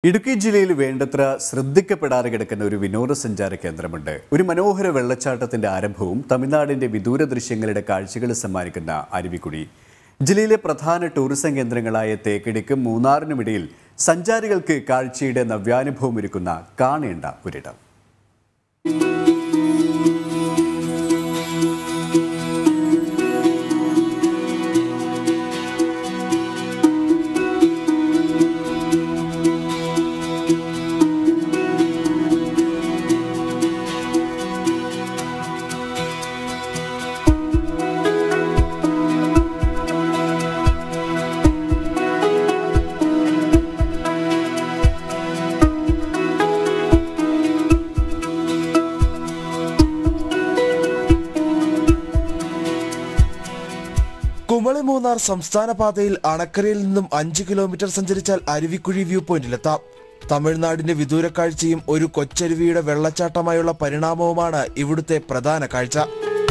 ഇടുക്കി ജില്ലയിൽ വേണ്ടത്ര ശ്രദ്ധിക്കപ്പെടാതെ കിടക്കുന്ന ഒരു വിനോദസഞ്ചാര കേന്ദ്രമുണ്ട് ഒരു മനോഹര വെള്ളച്ചാട്ടത്തിന്റെ ആരംഭവും തമിഴ്നാടിന്റെ വിദൂര ദൃശ്യങ്ങളുടെ കാഴ്ചകൾ സമ്മാനിക്കുന്ന അരുവിക്കുഴി ജില്ലയിലെ പ്രധാന ടൂറിസം കേന്ദ്രങ്ങളായ തേക്കടിക്കും മൂന്നാറിനുമിടയിൽ സഞ്ചാരികൾക്ക് കാഴ്ചയുടെ നവ്യാനുഭവമൊരുക്കുന്ന കാണേണ്ട ഒരിടം കുമളി മൂന്നാർ സംസ്ഥാന പാതയിൽ അണക്കരയിൽ നിന്നും അഞ്ച് കിലോമീറ്റർ സഞ്ചരിച്ചാൽ അരുവിക്കുഴി വ്യൂ പോയിന്റിലെത്താം തമിഴ്നാടിന്റെ വിദൂര കാഴ്ചയും ഒരു കൊച്ചരുവിയുടെ വെള്ളച്ചാട്ടമായുള്ള പരിണാമവുമാണ് ഇവിടുത്തെ പ്രധാന കാഴ്ച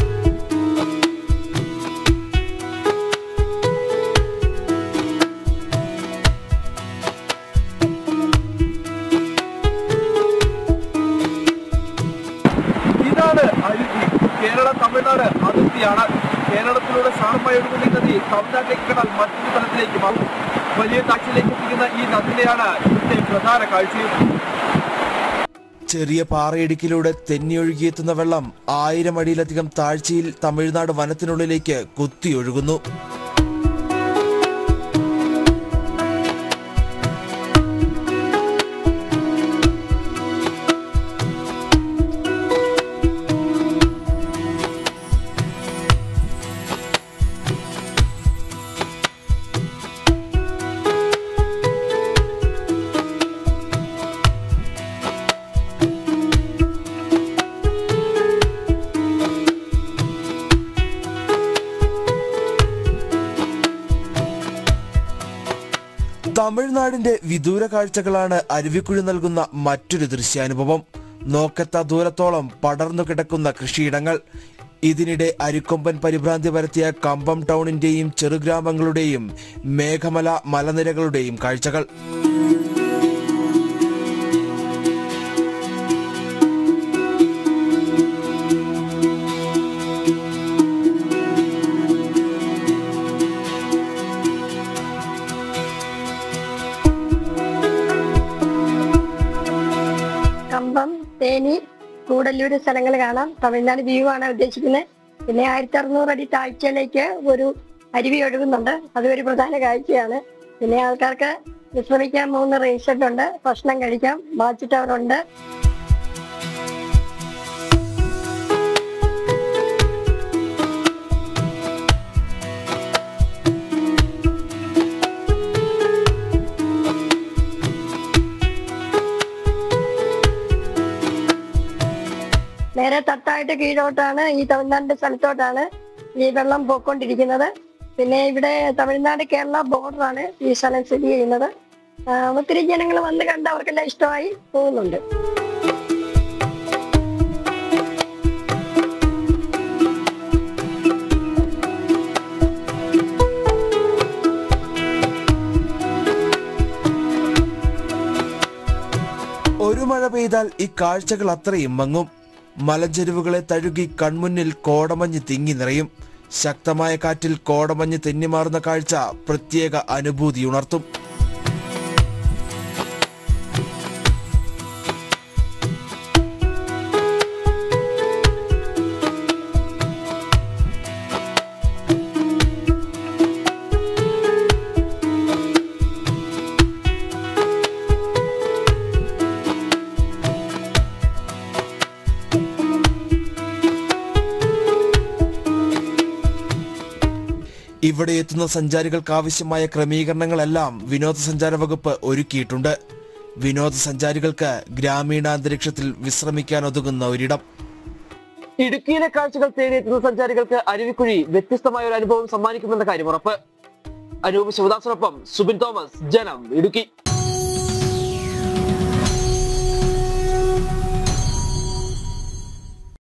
ഇതാണ് അരുവി കേരള തമിഴ്നാട് അതിർത്തിയാണ് കേരളത്തിലൂടെ സാണമായി ഒഴുകുന്ന ഈ നദി തമിഴ്നാട്ടിലേക്ക് കടൽ മറ്റൊരു തലത്തിലേക്ക് മാറും വലിയ കാഴ്ചയിലേക്ക് എത്തിക്കുന്ന ഈ നദിയിലെയാണ് ഇവിടുത്തെ പ്രധാന കാഴ്ചയും ചെറിയ പാറയിടുക്കിലൂടെ തെന്നിയൊഴുകിയെത്തുന്ന വെള്ളം ആയിരം അടിയിലധികം താഴ്ചയിൽ തമിഴ്നാട് വനത്തിനുള്ളിലേക്ക് കുത്തിയൊഴുകുന്നു തമിഴ്നാടിന്റെ വിദൂര കാഴ്ചകളാണ് അരുവിക്കുഴി നൽകുന്ന മറ്റൊരു ദൃശ്യാനുഭവം നോക്കെത്ത ദൂരത്തോളം പടർന്നു കിടക്കുന്ന കൃഷിയിടങ്ങൾ ഇതിനിടെ അരിക്കൊമ്പൻ പരിഭ്രാന്തി പരത്തിയ കമ്പം ടൗണിന്റെയും ചെറുഗ്രാമങ്ങളുടെയും മേഘമല മലനിരകളുടെയും കാഴ്ചകൾ കമ്പം തേനി കൂടല്ലൂര് സ്ഥലങ്ങൾ കാണാം തമിഴ്നാട് വ്യൂ ആണ് ഉദ്ദേശിക്കുന്നത് പിന്നെ ആയിരത്തി അറുന്നൂറ് അടി താഴ്ചയിലേക്ക് ഒരു അരുവി ഒഴുകുന്നുണ്ട് അത് ഒരു പ്രധാന കാഴ്ചയാണ് പിന്നെ ആൾക്കാർക്ക് വിശ്രമിക്കാൻ മൂന്ന് റേഷൻ ഉണ്ട് ഭക്ഷണം കഴിക്കാം വാച്ച് ടവർ ഉണ്ട് നേരെ തട്ടായിട്ട് കീഴോട്ടാണ് ഈ തമിഴ്നാടിന്റെ സ്ഥലത്തോട്ടാണ് ഈ വെള്ളം പോയിക്കൊണ്ടിരിക്കുന്നത് പിന്നെ ഇവിടെ തമിഴ്നാട് കേരള ബോർഡറാണ് ഈ സ്ഥലം സ്ഥിതി ചെയ്യുന്നത് ആ, ഒത്തിരി ജനങ്ങൾ വന്ന് കണ്ട് അവർക്കെല്ലാം ഇഷ്ടമായി പോകുന്നുണ്ട് ഒരു മഴ പെയ്താൽ ഈ കാഴ്ചകൾ അത്രയും മങ്ങും മലഞ്ചെരുവുകളെ തഴുകി കൺമുന്നിൽ കോടമഞ്ഞ് തിങ്ങി നിറയും ശക്തമായ കാറ്റിൽ കോടമഞ്ഞ് തെന്നിമാറുന്ന കാഴ്ച പ്രത്യേക അനുഭൂതി ഉണർത്തും ഇവിടെ എത്തുന്ന സഞ്ചാരികൾക്ക് ആവശ്യമായ ക്രമീകരണങ്ങളെല്ലാം വിനോദസഞ്ചാര വകുപ്പ് ഒരുക്കിയിട്ടുണ്ട് വിനോദസഞ്ചാരികൾക്ക് ഗ്രാമീണാന്തരീക്ഷത്തിൽ വിശ്രമിക്കാൻ ഒതുങ്ങുന്ന ഒരിടം ഇടുക്കിയിലെ കാഴ്ചകൾ തേടിയെത്തുന്ന സഞ്ചാരികൾക്ക് അരുവിക്കുഴി വ്യത്യസ്തമായ ഒരു അനുഭവം സമ്മാനിക്കുമെന്ന കാര്യം ഉറപ്പ് അനൂപ് ശിവദാസിനൊപ്പം സുബിൻ തോമസ് ജനം ഇടുക്കി